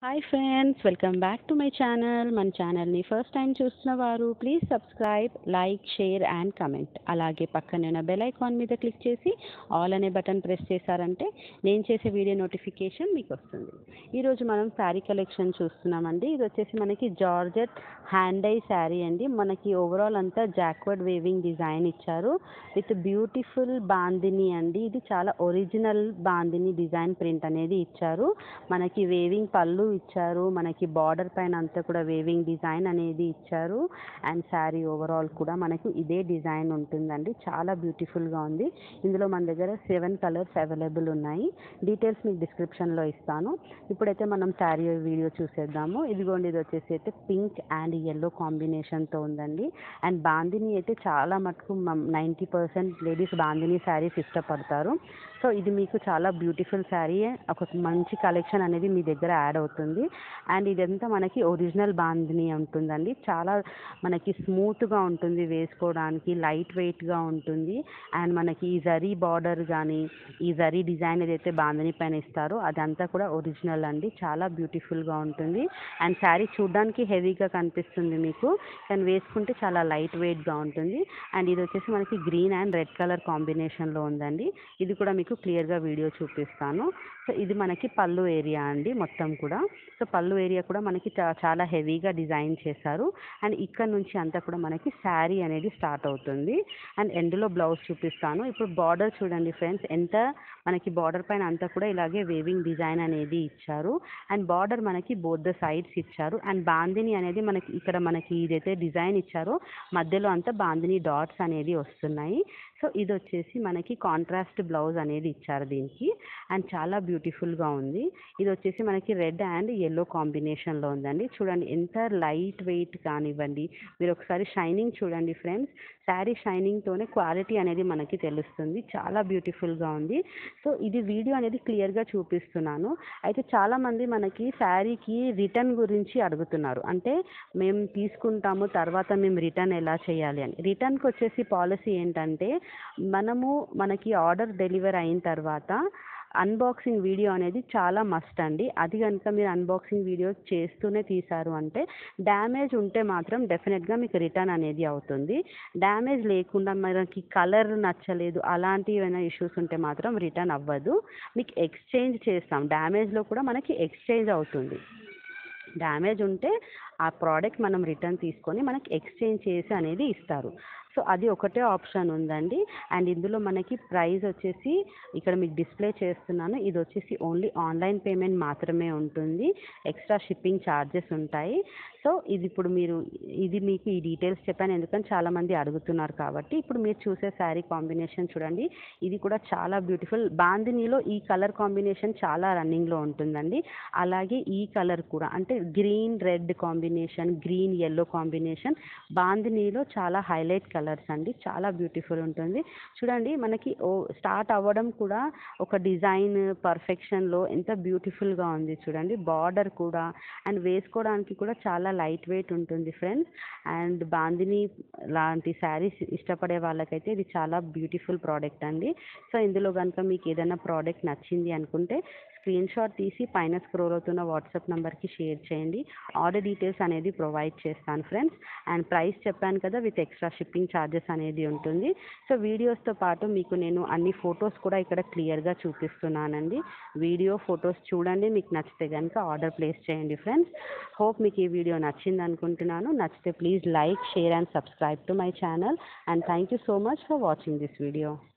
hi friends welcome back to my channel మన ఛానల్ని first time చూస్తున్న వారు please subscribe like share and comment అలాగే పక్కనే ఉన్న బెల్ ఐకాన్ మీద క్లిక్ చేసి ఆల్ అనే బటన్ ప్రెస్ చేశారంటే నేను చేసే వీడియో నోటిఫికేషన్ మీకు వస్తుంది ఈరోజు మనం శారీ కలెక్షన్ చూస్తున్నామండి ఇది వచ్చేసి మనకి జార్జెట్ హ్యాండ్ ఐ శారీ అండి మనకి ఓవరాల్ అంతా జాక్వర్డ్ వేవింగ్ డిజైన్ ఇచ్చారు విత్ బ్యూటిఫుల్ బాందిని అండి ఇది చాలా ఒరిజినల్ బాందిని డిజైన్ ప్రింట్ అనేది ఇచ్చారు మనకి వేవింగ్ పళ్ళు ఇచ్చారు మనకి బార్డర్ పైన అంతా కూడా వేవింగ్ డిజైన్ అనేది ఇచ్చారు అండ్ శారీ ఓవరాల్ కూడా మనకి ఇదే డిజైన్ ఉంటుందండి చాలా బ్యూటిఫుల్గా ఉంది ఇందులో మన దగ్గర సెవెన్ కలర్స్ అవైలబుల్ ఉన్నాయి డీటెయిల్స్ మీకు డిస్క్రిప్షన్లో ఇస్తాను ఇప్పుడైతే మనం శారీ వీడియో చూసేద్దాము ఇదిగోండి ఇది వచ్చేసి అయితే పింక్ అండ్ ఎల్లో కాంబినేషన్తో ఉందండి అండ్ బాందిని అయితే చాలా మటుకు ninety percent ladies bandhani saris ఇష్టపడతారు సో ఇది మీకు చాలా బ్యూటిఫుల్ శారీ ఒక మంచి కలెక్షన్ అనేది మీ దగ్గర యాడ్ అవుతుంది అండ్ ఇదంతా మనకి ఒరిజినల్ బాందిని ఉంటుందండి చాలా మనకి స్మూత్గా ఉంటుంది వేసుకోవడానికి లైట్ వెయిట్గా ఉంటుంది అండ్ మనకి ఈ జరీ బార్డర్ కానీ ఈ జరీ డిజైన్ ఏదైతే బాందిని పైన ఇస్తారో అదంతా కూడా ఒరిజినల్ అండి చాలా బ్యూటిఫుల్గా ఉంటుంది అండ్ శారీ చూడడానికి హెవీగా కనిపిస్తుంది మీకు కానీ వేసుకుంటే చాలా లైట్ వెయిట్గా ఉంటుంది అండ్ ఇది వచ్చేసి మనకి గ్రీన్ అండ్ రెడ్ కలర్ కాంబినేషన్లో ఉందండి ఇది కూడా మీకు క్లియర్గా వీడియో చూపిస్తాను సో ఇది మనకి పళ్ళు ఏరియా అండి మొత్తం కూడా సో పళ్ళు ఏరియా కూడా మనకి చా- చాలా హెవీగా డిజైన్ చేశారు అండ్ ఇక్కడ నుంచి అంతా కూడా మనకి శారీ అనేది స్టార్ట్ అవుతుంది అండ్ ఎండ్లో బ్లౌజ్ చూపిస్తాను ఇప్పుడు బార్డర్ చూడండి ఫ్రెండ్స్ ఎంత మనకి బార్డర్ పైన అంతా కూడా ఇలాగే వేవింగ్ డిజైన్ అనేది ఇచ్చారు అండ్ బార్డర్ మనకి బోత్ ద సైడ్స్ ఇచ్చారు అండ్ బాందిని అనేది మనకి ఇక్కడ మనకి ఇదైతే డిజైన్ ఇచ్చారో మధ్యలో అంతా బాందిని డాట్స్ అనేది వస్తున్నాయి సో ఇది వచ్చేసి మనకి కాంట్రాస్ట్ బ్లౌజ్ అనేది ఇచ్చారు దీనికి అండ్ చాలా బ్యూటిఫుల్గా ఉంది ఇది వచ్చేసి మనకి రెడ్ అండ్ ఎల్లో కాంబినేషన్లో ఉందండి చూడండి ఎంత లైట్ వెయిట్ కానివ్వండి మీరు ఒకసారి షైనింగ్ చూడండి ఫ్రెండ్స్ శారీ షైనింగ్తోనే క్వాలిటీ అనేది మనకి తెలుస్తుంది చాలా బ్యూటిఫుల్గా ఉంది సో ఇది వీడియో అనేది క్లియర్గా చూపిస్తున్నాను అయితే చాలామంది మనకి శారీకి రిటర్న్ గురించి అడుగుతున్నారు అంటే మేము తీసుకుంటాము తర్వాత మేము రిటర్న్ ఎలా చేయాలి అని రిటర్న్కి వచ్చేసి పాలసీ ఏంటంటే మనము మనకి ఆర్డర్ డెలివర్ అయిన తర్వాత అన్బాక్సింగ్ వీడియో అనేది చాలా మస్ట్ అండి అది కనుక మీరు అన్బాక్సింగ్ వీడియో చేస్తూనే తీశారు అంటే డ్యామేజ్ ఉంటే మాత్రం డెఫినెట్గా మీకు రిటర్న్ అనేది అవుతుంది డ్యామేజ్ లేకుండా మనకి కలర్ నచ్చలేదు అలాంటి ఏమైనా ఇష్యూస్ ఉంటే మాత్రం రిటర్న్ అవ్వదు మీకు ఎక్స్చేంజ్ చేస్తాం డ్యామేజ్లో కూడా మనకి ఎక్స్చేంజ్ అవుతుంది డ్యామేజ్ ఉంటే ఆ ప్రోడక్ట్ మనం రిటర్న్ తీసుకొని మనకి ఎక్స్చేంజ్ చేసి అనేది ఇస్తారు సో అది ఒకటే ఆప్షన్ ఉందండి అండ్ ఇందులో మనకి ప్రైస్ వచ్చేసి ఇక్కడ మీకు డిస్ప్లే చేస్తున్నాను ఇది వచ్చేసి ఓన్లీ ఆన్లైన్ పేమెంట్ మాత్రమే ఉంటుంది ఎక్స్ట్రా షిప్పింగ్ ఛార్జెస్ ఉంటాయి సో ఇది ఇప్పుడు మీరు ఇది మీకు ఈ డీటెయిల్స్ చెప్పాను ఎందుకంటే చాలామంది అడుగుతున్నారు కాబట్టి ఇప్పుడు మీరు చూసే శారీ కాంబినేషన్ చూడండి ఇది కూడా చాలా బ్యూటిఫుల్ బాందినీలో ఈ కలర్ కాంబినేషన్ చాలా రన్నింగ్లో ఉంటుందండి అలాగే ఈ కలర్ కూడా అంటే green red combination green yellow combination బాందినీలో చాలా హైలైట్ కలర్స్ అండి చాలా బ్యూటిఫుల్ ఉంటుంది చూడండి మనకి ఓ స్టార్ట్ అవ్వడం కూడా ఒక డిజైన్ పర్ఫెక్షన్లో ఎంత బ్యూటిఫుల్గా ఉంది చూడండి బార్డర్ కూడా అండ్ వేసుకోవడానికి కూడా చాలా లైట్ వెయిట్ ఉంటుంది ఫ్రెండ్స్ అండ్ బాందిని లాంటి శారీస్ ఇష్టపడే వాళ్ళకైతే ఇది చాలా బ్యూటిఫుల్ ప్రోడక్ట్ అండి సో ఇందులో కనుక మీకు ఏదైనా ప్రోడక్ట్ నచ్చింది అనుకుంటే స్క్రీన్ షాట్ తీసి పైన స్క్రోల్ అవుతున్న వాట్సాప్ నెంబర్కి షేర్ చేయండి ఆర్డర్ డీటెయిల్స్ అనేది ప్రొవైడ్ చేస్తాను ఫ్రెండ్స్ అండ్ ప్రైస్ చెప్పాను కదా విత్ ఎక్స్ట్రా షిప్పింగ్ ఛార్జెస్ అనేది ఉంటుంది సో వీడియోస్తో పాటు మీకు నేను అన్ని ఫొటోస్ కూడా ఇక్కడ క్లియర్గా చూపిస్తున్నానండి వీడియో ఫొటోస్ చూడండి మీకు నచ్చితే కనుక ఆర్డర్ ప్లేస్ చేయండి ఫ్రెండ్స్ హోప్ మీకు ఈ వీడియో నచ్చింది అనుకుంటున్నాను నచ్చితే please like share and subscribe to my channel and thank you so much for watching this video